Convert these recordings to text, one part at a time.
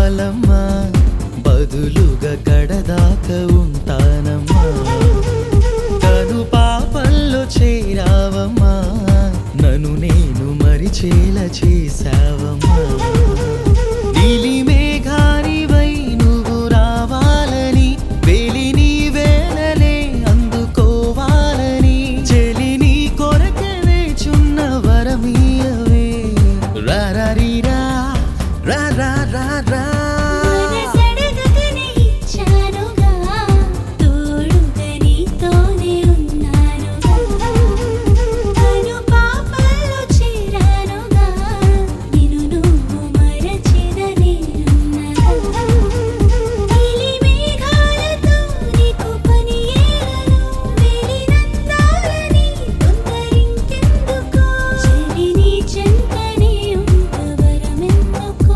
ఇవ్వాలమ్మా బదులుగా కడదాకా ఉంటానమ్మా కను పాపల్లో చేరావమ్మా నన్ను నేను మరిచేలా చేశావమ్మా నీలి మేఘానివై నువ్వు రావాలని వేలి నీ వేళలే అందుకోవాలని చెలి నీ కొరకనే చున్న వరమీయవే రారీరా రా రా రా రా మనసడగకనే ఇచ్చానుగా తోడుగా నీతోనే ఉన్నానుగా కను పాపల్లో చేరానుగా నిన్ను నువ్వు మరచిన నేనున్నగా నీలి మేఘాలతో నీకు పని ఏలను వెలినందాలని తొందరింకెందుకో చెలి నీ చెంతనే ఉంట వరమెందుకో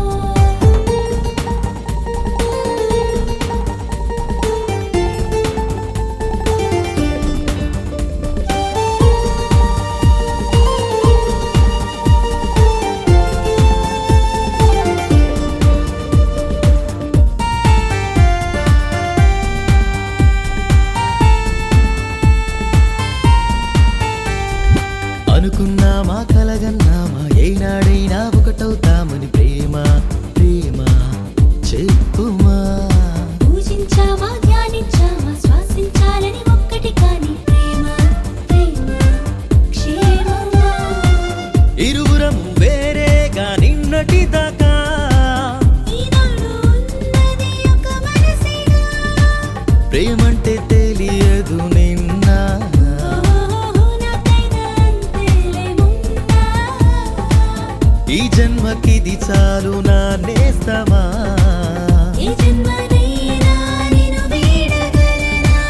అనుకున్నామా కలగన్నామా ఏనాడైనా ఒకటవుతామని ప్రేమ ప్రేమ చెప్పుమా పూజించావా ధ్యానించావా శ్వాసించాలని ఒక్కటి కాని ప్రేమ ప్రేమ క్షేమంగా ఇరువురం వేరేగా నిన్నటి దాకా ఈనాడు ఉన్నది ఒక మనసేగా ప్రేమంటే తెలియదు నిన్న ఓహో నాకైనా అంతేలే మొన్నా ఈ జన్మకిది చాలు నా నేస్తమా ఏ జన్మనైనా నిన్ను వీడగలనా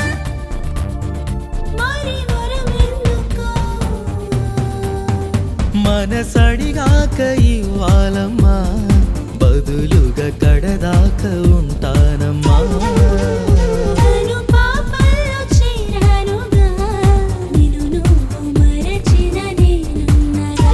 మరి వరం ఎందుకో మనసడిగాక ఇవ్వాలమ్మా బదులుగా కడదాకా ఉంటానమ్మా కను పాపల్లో చేరానుగా నిన్ను నువ్వు మరచిన నేనున్నగా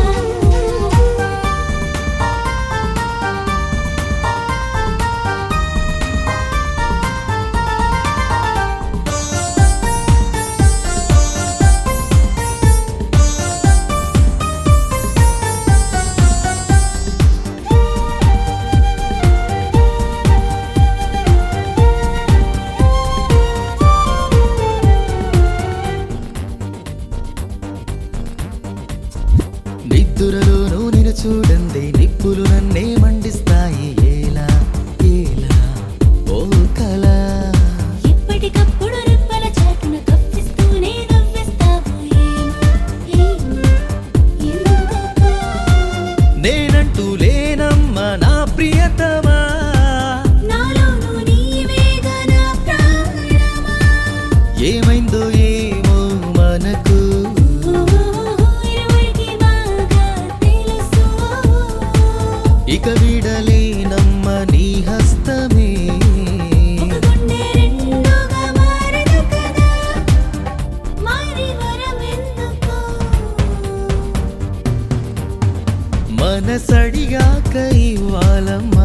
నిద్దురలోనూ నిన్ను చూడండి నిప్పులు నన్నే మండిస్తాయి ఏలా ఏలా ఓ కళ ఎప్పటికప్పుడు రెప్పల చాటున కప్పిస్తూనే నవ్విస్తావు ఏమో ఏమో ఎందుకో నేనంటూ లేనమ్మా నా ప్రియతమా నాలోను నీవేగా నా ప్రాణమా ఏమైందో ఏమో మనకు ఇరువురికి బాగా తెలుసు ఇక విడలేనమ్మ నీ హస్తమే ఒక గుండె రెండుగా మారదు కదా మారి వరం ఎందుకో మనసడిగాక ఇవ్వాలమ్మ